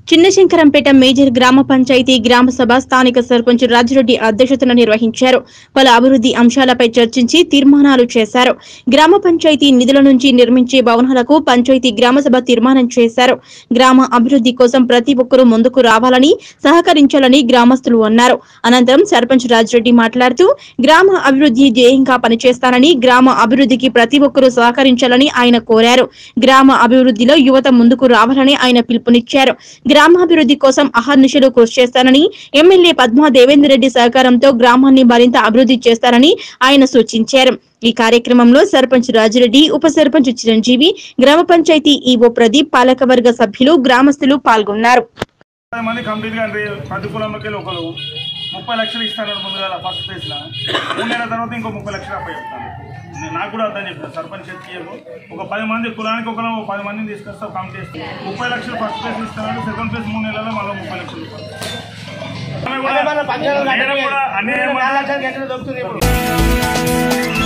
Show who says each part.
Speaker 1: Chinna Shankarampet major గ్రామ పంచాయతీ గ్రామ సభ స్థానిక సర్పంచ్ రాజిరెడ్డి అధ్యక్షతన నిర్వహించారు పలు అభివృద్ధి అంశాలపై చర్చించి తీర్మానాలు చేశారు గ్రామ పంచాయతీ నిధుల నుంచి నిర్మించే భవనాలకు పంచాయతీ గ్రామ సభ తీర్మానం చేశారు గ్రామ అభివృద్ధి కోసం ప్రతి ఒక్కరూ ముందుకు రావాలని సహకరించాలని గ్రామస్తులు అన్నారు అనంతరం సర్పంచ్ రాజిరెడ్డి మాట్లాడుతూ గ్రామ అభివృద్ధి ధ్యేయంగా పనిచేస్తానని గ్రామ అభివృద్ధికి ప్రతి ఒక్కరూ సహకరించాలని ఆయన కోరారు గ్రామ అభివృద్ధిలో యువత ముందుకు రావాలని ఆయన పిలుపునిచ్చారు గ్రామాభివృద్ధి కోసం అహర్నిశలు కృషి చేస్తానని ఎమ్మెల్యే పద్మా దేవేందర్ రెడ్డి సహకారంతో గ్రామాన్ని మరింత అభివృద్ధి చేస్తారని ఆయన సూచించారు ఈ కార్యక్రమంలో సర్పంచ్ రాజిరెడ్డి ఉప సర్పంచ్ చిరంజీవి గ్రామ పంచాయతీ ఈవో ప్రదీప్ పాలకవర్గ సభ్యులు గ్రామస్తులు పాల్గొన్నారు
Speaker 2: ముప్పై మంది కంప్లీట్గా అంటే ప్రతి కులంలోకి వెళ్ళి ఒకరు ముప్పై లక్షలు ఇస్తాను ముందుగా ఫస్ట్ ప్లేస్లో మూడు నెలల తర్వాత ఇంకో ముప్పై లక్షలు అప్ప చెప్తాను నేను నాకు కూడా అర్థం చెప్పాను సర్పంచ్ చెప్పు ఒక పది మంది కులానికి ఒకరు ఒక పది మందిని తీసుకొస్తా కమ్ చేసి ముప్పై లక్షలు ఫస్ట్ ప్లేస్ ఇస్తాను సెకండ్ ప్లేస్ మూడు నెలల్లో మళ్ళీ ముప్పై లక్షలు ఇస్తాను. నేను కూడా- నేను కూడా అనే